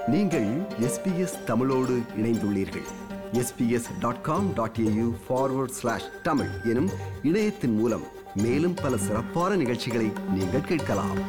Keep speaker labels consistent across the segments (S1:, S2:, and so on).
S1: நீங்கள் எஸ்பிஎஸ் தமிழோடு இணைந்துள்ளீர்கள் SBS dot com dot AU forward slash Tamil எனும் இணையத்தின் மூலம் மேலும் பல சிறப்பான நிகழ்ச்சிகளை நீங்கள் கேட்கலாம்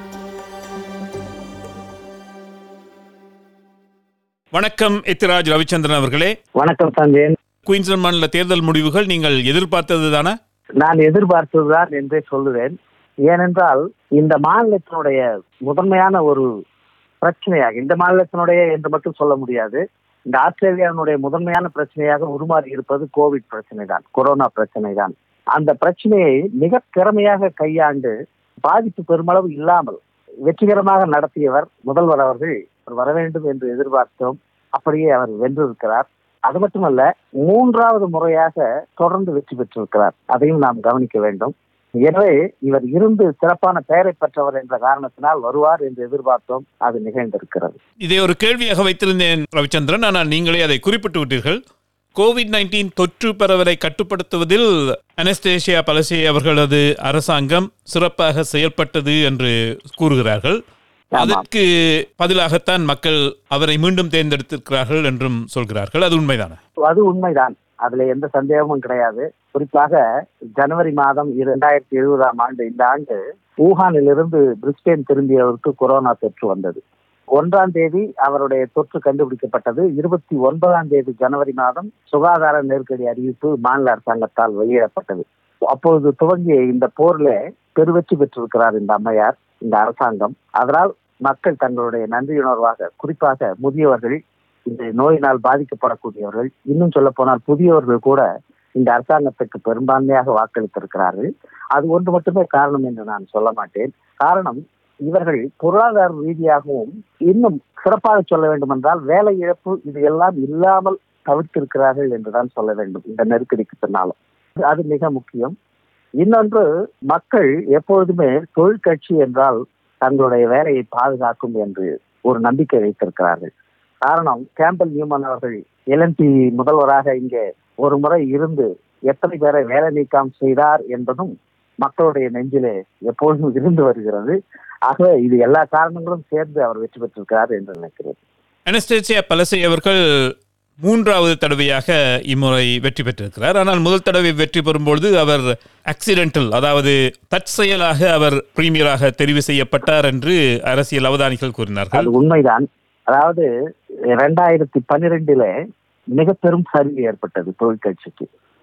S2: வணக்கம் எத்திராஜ் ரவிச்சந்திரன் அவர்களே
S3: வணக்கம் சஞ்சயன்
S2: குயின்ஸ்லாந்து மாநில தேர்தல் முடிவுகள் நீங்கள் எதிர்பார்த்தது தானே
S3: நான் எதிர்பார்த்ததுதான் என்றே சொல்லுவேன் ஏனென்றால் இந்த மாநிலத்தினுடைய முதன்மையான ஒரு பிரச்சனையாக இந்த மாநிலத்தினுடைய என்று மட்டும் சொல்ல முடியாது இந்த ஆஸ்திரேலியாவினுடைய முதன்மையான பிரச்சனையாக உருமாறி இருப்பது கோவிட் பிரச்சனை தான் கொரோனா பிரச்சனை தான் அந்த பிரச்சனையை மிக திறமையாக கையாண்டு பாதிப்பு பெருமளவு இல்லாமல் வெற்றிகரமாக நடத்தியவர் முதல்வர் அவர்கள் அவர் வர வேண்டும் என்று எதிர்பார்த்தோம் அப்படியே அவர் வென்றிருக்கிறார் அது மட்டுமல்ல மூன்றாவது முறையாக தொடர்ந்து வெற்றி பெற்றிருக்கிறார் அதையும் நாம் கவனிக்க வேண்டும் எனவே இவர் இருந்து சிறப்பான பெயரை பெற்றவர் என்ற காரணத்தினால் வருவார் என்று எதிர்பார்த்தோம் அது நிகழ்ந்திருக்கிறது
S2: இதை ஒரு கேள்வியாக வைத்திருந்தேன் ரவிச்சந்திரன் ஆனால் நீங்களே அதை குறிப்பிட்டு விட்டீர்கள் கோவிட் நைன்டீன் தொற்று பரவலை கட்டுப்படுத்துவதில் அனஸ்தேஷியா பலசே அவர்களது அரசாங்கம் சிறப்பாக செயல்பட்டது என்று கூறுகிறார்கள்
S3: ஆமாம்.
S2: அதற்கு பதிலாகத்தான் மக்கள் அவரை மீண்டும் தேர்ந்தெடுத்திருக்கிறார்கள் என்றும் சொல்கிறார்கள் அது உண்மைதானே
S3: அது உண்மைதான் அதுல எந்த சந்தேகமும் கிடையாது குறிப்பாக ஜனவரி மாதம் இரண்டாயிரத்தி எழுபதாம் ஆண்டு இந்த ஆண்டு ஊகானிலிருந்து பிரிஸ்பேன் திரும்பியவருக்கு கொரோனா தொற்று வந்தது ஒன்றாம் தேதி அவருடைய தொற்று கண்டுபிடிக்கப்பட்டது இருபத்தி ஒன்பதாம் தேதி ஜனவரி மாதம் சுகாதார நெருக்கடி அறிவிப்பு மாநில அரசாங்கத்தால் வெளியிடப்பட்டது அப்பொழுது துவங்கிய இந்த போர்ல பெருவெற்றி பெற்றிருக்கிறார் இந்த அம்மையார் இந்த அரசாங்கம் அதனால் மக்கள் தங்களுடைய நன்றியுணர்வாக குறிப்பாக முதியவர்கள் இந்த நோயினால் பாதிக்கப்படக்கூடியவர்கள் இன்னும் சொல்ல போனால் புதியவர்கள் கூட இந்த அரசாங்கத்துக்கு பெரும்பான்மையாக வாக்களித்திருக்கிறார்கள் அது ஒன்று மட்டுமே காரணம் என்று நான் சொல்ல மாட்டேன் காரணம் இவர்கள் பொருளாதார ரீதியாகவும் இன்னும் சிறப்பாக சொல்ல வேண்டும் என்றால் வேலை இழப்பு இது எல்லாம் இல்லாமல் தவிர்த்திருக்கிறார்கள் என்றுதான் சொல்ல வேண்டும் இந்த நெருக்கடிக்கு பின்னாலும் அது மிக முக்கியம் இன்னொன்று மக்கள் எப்பொழுதுமே தொழிற்கட்சி என்றால் தங்களுடைய வேலையை பாதுகாக்கும் என்று ஒரு நம்பிக்கை வைத்திருக்கிறார்கள் காரணம் கேம்பல் நியூமன் அவர்கள் எல்என்பி முதல்வராக இங்கே ஒரு முறை இருந்து எத்தனை பேரை வேலை நீக்கம் செய்தார் என்பதும் மக்களுடைய நெஞ்சிலே எப்பொழுதும் இருந்து வருகிறது ஆகவே இது எல்லா காரணங்களும் சேர்ந்து அவர் வெற்றி பெற்றிருக்கிறார் என்று நினைக்கிறேன்
S2: அனஸ்தேசியா பலசை அவர்கள் மூன்றாவது தடவையாக இம்முறை வெற்றி பெற்றிருக்கிறார் ஆனால் முதல் தடவை வெற்றி பெறும்பொழுது அவர் ஆக்சிடென்டல் அதாவது தற்செயலாக அவர் பிரீமியராக தெரிவு செய்யப்பட்டார் என்று அரசியல் அவதானிகள் கூறினார்கள்
S3: அது உண்மைதான் அதாவது இரண்டாயிரத்தி பன்னிரெண்டுல மிக பெரும் சரிவு ஏற்பட்டது தொழிற்கட்சிக்கு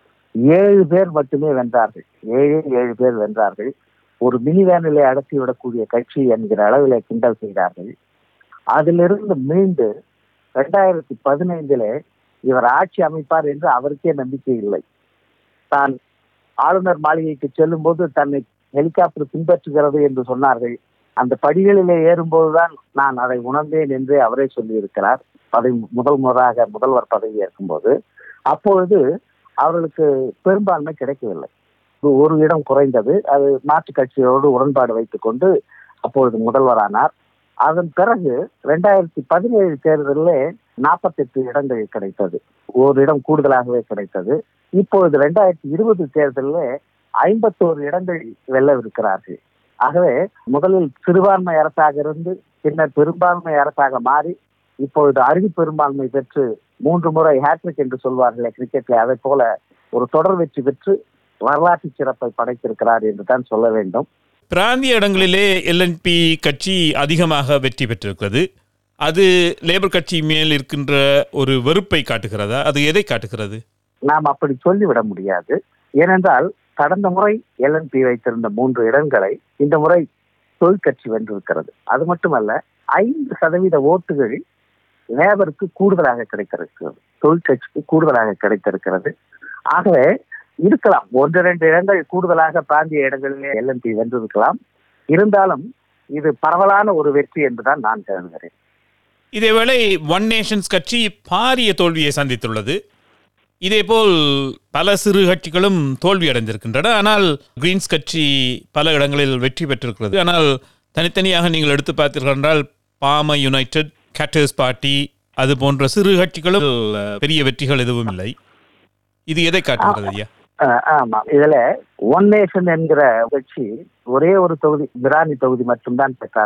S3: ஏழு பேர் மட்டுமே வென்றார்கள் ஏழு ஏழு பேர் வென்றார்கள் ஒரு மினி வேனிலே அடக்கி விடக்கூடிய கட்சி என்கிற அளவிலே கிண்டல் செய்தார்கள் அதிலிருந்து மீண்டு ரெண்டாயிரத்தி பதினைந்துல இவர் ஆட்சி அமைப்பார் என்று அவருக்கே நம்பிக்கை இல்லை தான் ஆளுநர் மாளிகைக்கு செல்லும் போது தன்னை ஹெலிகாப்டர் பின்பற்றுகிறது என்று சொன்னார்கள் அந்த படிகளிலே ஏறும்போதுதான் நான் அதை உணர்ந்தேன் என்று அவரே சொல்லியிருக்கிறார் பதவி முதல் முறையாக முதல்வர் பதவி ஏற்கும்போது அப்பொழுது அவர்களுக்கு பெரும்பான்மை கிடைக்கவில்லை ஒரு இடம் குறைந்தது அது மாற்றுக் கட்சியோடு உடன்பாடு வைத்துக் கொண்டு அப்பொழுது முதல்வரானார் அதன் பிறகு ரெண்டாயிரத்தி பதினேழு தேர்தலில் நாற்பத்தெட்டு இடங்கள் கிடைத்தது ஒரு இடம் கூடுதலாகவே கிடைத்தது இப்பொழுது ரெண்டாயிரத்தி இருபது தேர்தலில் ஐம்பத்தோரு இடங்கள் வெல்லவிருக்கிறார்கள் ஆகவே முதலில் சிறுபான்மை அரசாக இருந்து பின்னர் பெரும்பான்மை அரசாக மாறி இப்பொழுது அறுதி பெரும்பான்மை பெற்று மூன்று முறை ஹேட்ரிக் என்று சொல்வார்களே கிரிக்கெட்ல அதை போல ஒரு தொடர் வெற்றி பெற்று வரலாற்று சிறப்பை படைத்திருக்கிறார் என்று தான் சொல்ல வேண்டும்
S2: பிராந்திய இடங்களிலே எல்என்பி கட்சி அதிகமாக வெற்றி பெற்றிருக்கிறது அது லேபர் கட்சி மேல் இருக்கின்ற ஒரு வெறுப்பை காட்டுகிறதா அது எதை காட்டுகிறது
S3: நாம் அப்படி சொல்லிவிட முடியாது ஏனென்றால் கடந்த முறை எல்என்பி வைத்திருந்த மூன்று இடங்களை இந்த முறை தொழிற்கட்சி வென்றிருக்கிறது அது மட்டுமல்ல ஐந்து சதவீத ஓட்டுகள் லேபருக்கு கூடுதலாக கிடைத்திருக்கிறது தொழிற்கட்சிக்கு கூடுதலாக கிடைத்திருக்கிறது ஆகவே இருக்கலாம் ஒன்று ரெண்டு இடங்கள் கூடுதலாக பிராந்திய இடங்களிலே எல்என்பி வென்றிருக்கலாம் இருந்தாலும் இது பரவலான ஒரு வெற்றி என்றுதான் நான் கருதுகிறேன்
S2: இதேவேளை ஒன் நேஷன்ஸ் கட்சி பாரிய தோல்வியை சந்தித்துள்ளது இதேபோல் பல சிறு கட்சிகளும் தோல்வி அடைந்திருக்கின்றன ஆனால் கிரீன்ஸ் கட்சி பல இடங்களில் வெற்றி பெற்றிருக்கிறது ஆனால் தனித்தனியாக நீங்கள் எடுத்து பார்த்தீர்கள் என்றால் பாம யுனைடெட் கேட்டர்ஸ் பார்ட்டி அது போன்ற சிறு கட்சிகளும் பெரிய வெற்றிகள் எதுவும் இல்லை இது எதை காட்டுகிறது ஐயா
S3: அஹ் ஆமா இதுல ஒன் நேஷன் என்கிற கட்சி ஒரே ஒரு தொகுதி பிரானி தொகுதி மட்டும்தான் பெற்றார்கள்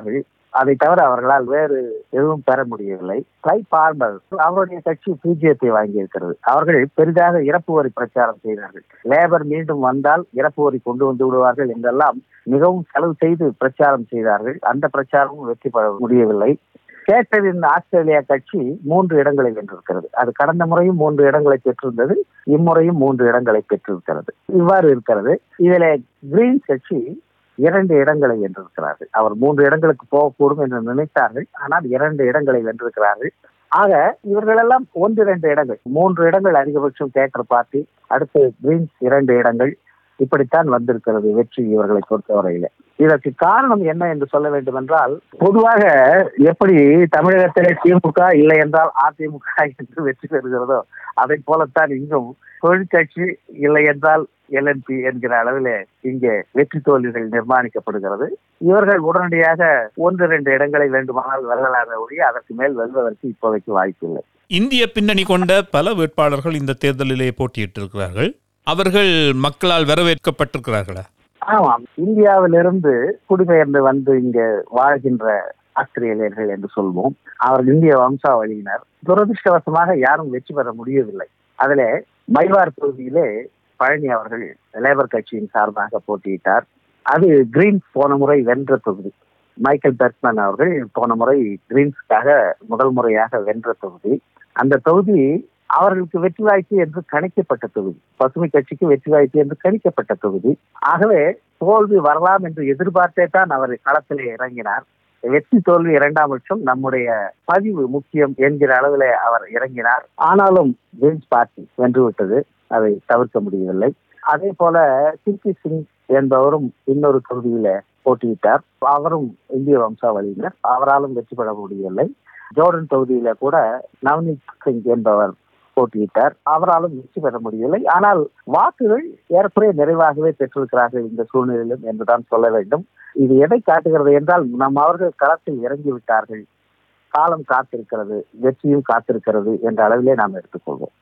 S3: அதை தவிர அவர்களால் வேறு எதுவும் பெற முடியவில்லை ட்ரை பார்மர் அவருடைய கட்சி பூஜ்ஜியத்தை வாங்கியிருக்கிறது அவர்கள் பெரிதாக இறப்பு வரி பிரச்சாரம் செய்தார்கள் லேபர் மீண்டும் வந்தால் இறப்பு வரி கொண்டு வந்து விடுவார்கள் என்றெல்லாம் மிகவும் செலவு செய்து பிரச்சாரம் செய்தார்கள் அந்த பிரச்சாரமும் வெற்றி பெற முடியவில்லை கேட்டரின் ஆஸ்திரேலியா கட்சி மூன்று இடங்களை வென்றிருக்கிறது அது கடந்த முறையும் மூன்று இடங்களை பெற்றிருந்தது இம்முறையும் மூன்று இடங்களை பெற்றிருக்கிறது இவ்வாறு இருக்கிறது இதில கிரீன் கட்சி இரண்டு இடங்களை வென்றிருக்கிறார்கள் அவர் மூன்று இடங்களுக்கு போகக்கூடும் என்று நினைத்தார்கள் ஆனால் இரண்டு இடங்களை வென்றிருக்கிறார்கள் ஆக இவர்களெல்லாம் ஒன்று இரண்டு இடங்கள் மூன்று இடங்கள் அதிகபட்சம் தேட்டர் பார்ட்டி அடுத்து கிரீன்ஸ் இரண்டு இடங்கள் இப்படித்தான் வந்திருக்கிறது வெற்றி இவர்களை பொறுத்தவரையில இதற்கு காரணம் என்ன என்று சொல்ல வேண்டும் என்றால் பொதுவாக எப்படி தமிழகத்திலே திமுக இல்லை என்றால் அதிமுக என்று வெற்றி பெறுகிறதோ அதை போலத்தான் இங்கும் தொழிற்கட்சி இல்லை என்றால் எல்என்பி என்கிற அளவிலே இங்கே வெற்றி தோல்விகள் நிர்மாணிக்கப்படுகிறது இவர்கள் உடனடியாக ஒன்று இரண்டு இடங்களை வேண்டுமானால் வெல்லலாக ஒழிய அதற்கு மேல் வெல்வதற்கு இப்போதைக்கு வாய்ப்பில்லை
S2: இந்திய பின்னணி கொண்ட பல வேட்பாளர்கள் இந்த தேர்தலிலே போட்டியிட்டிருக்கிறார்கள் அவர்கள் மக்களால் வரவேற்கப்பட்டிருக்கிறார்களா
S3: ஆமாம் இந்தியாவிலிருந்து குடிபெயர்ந்து வந்து இங்க வாழ்கின்ற ஆஸ்திரேலியர்கள் என்று சொல்வோம் அவர்கள் இந்திய வம்சாவளியினர் துரதிருஷ்டவசமாக யாரும் வெற்றி பெற முடியவில்லை அதிலே மைவார் தொகுதியிலே பழனி அவர்கள் லேபர் கட்சியின் சார்பாக போட்டியிட்டார் அது கிரீன்ஸ் போன முறை வென்ற தொகுதி மைக்கேல் பெர்க்மன் அவர்கள் போன முறை கிரீன்ஸ்க்காக முதல் முறையாக வென்ற தொகுதி அந்த தொகுதி அவர்களுக்கு வெற்றி வாய்ப்பு என்று கணிக்கப்பட்ட தொகுதி பசுமை கட்சிக்கு வெற்றி வாய்ப்பு என்று கணிக்கப்பட்ட தொகுதி ஆகவே தோல்வி வரலாம் என்று எதிர்பார்த்தே தான் அவர் களத்திலே இறங்கினார் வெற்றி தோல்வி இரண்டாம் பட்சம் நம்முடைய பதிவு முக்கியம் என்கிற அளவில் அவர் இறங்கினார் ஆனாலும் கிரீன்ஸ் பார்ட்டி வென்றுவிட்டது அதை தவிர்க்க முடியவில்லை அதே போல சிம்பி சிங் என்பவரும் இன்னொரு தொகுதியில போட்டியிட்டார் அவரும் இந்திய வம்சாவளியினர் அவராலும் வெற்றி பெற முடியவில்லை ஜோர்டன் தொகுதியில கூட நவனீத் சிங் என்பவர் போட்டியிட்டார் அவராலும் வெற்றி பெற முடியவில்லை ஆனால் வாக்குகள் ஏறக்குறைய நிறைவாகவே பெற்றிருக்கிறார்கள் இந்த சூழ்நிலையிலும் என்றுதான் சொல்ல வேண்டும் இது எதை காட்டுகிறது என்றால் நம் அவர்கள் களத்தில் இறங்கி விட்டார்கள் காலம் காத்திருக்கிறது வெற்றியும் காத்திருக்கிறது என்ற அளவிலே நாம் எடுத்துக்கொள்வோம்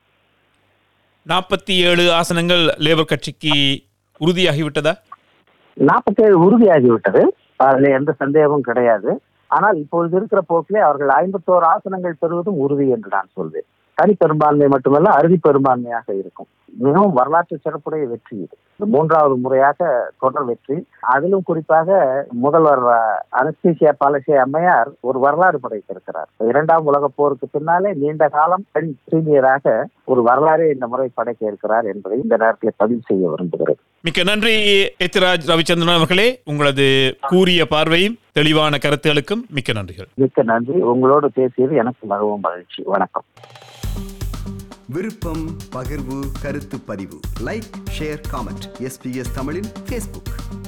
S2: நாற்பத்தி ஏழு ஆசனங்கள் லேபர் கட்சிக்கு உறுதியாகிவிட்டதா
S3: நாற்பத்தேழு உறுதியாகிவிட்டது அதில் எந்த சந்தேகமும் கிடையாது ஆனால் இப்பொழுது இருக்கிற போக்கிலே அவர்கள் ஐம்பத்தோரு ஆசனங்கள் பெறுவதும் உறுதி என்று நான் சொல்வேன் தனி பெரும்பான்மை மட்டுமல்ல அறுதி பெரும்பான்மையாக இருக்கும் மிகவும் வரலாற்று சிறப்புடைய வெற்றி இது இது மூன்றாவது முறையாக தொடர் வெற்றி அதிலும் குறிப்பாக முதல்வர் அனஸ்தீசியா பாலசே அம்மையார் ஒரு வரலாறு படைத்திருக்கிறார் இரண்டாம் உலக போருக்கு பின்னாலே நீண்ட காலம் பெண் சீனியராக ஒரு வரலாறே இந்த முறை படைக்க இருக்கிறார் என்பதை இந்த நேரத்தில் பதிவு செய்ய விரும்புகிறேன்
S2: மிக்க நன்றி எத்திராஜ் ரவிச்சந்திரன் அவர்களே உங்களது கூறிய பார்வையும் தெளிவான கருத்துகளுக்கும் மிக்க நன்றிகள்
S3: மிக்க நன்றி உங்களோடு பேசியது எனக்கு மிகவும் மகிழ்ச்சி வணக்கம்
S1: விருப்பம் பகிர்வு கருத்து பதிவு லைக் ஷேர் காமெண்ட் எஸ்பிஎஸ் தமிழின் ஃபேஸ்புக்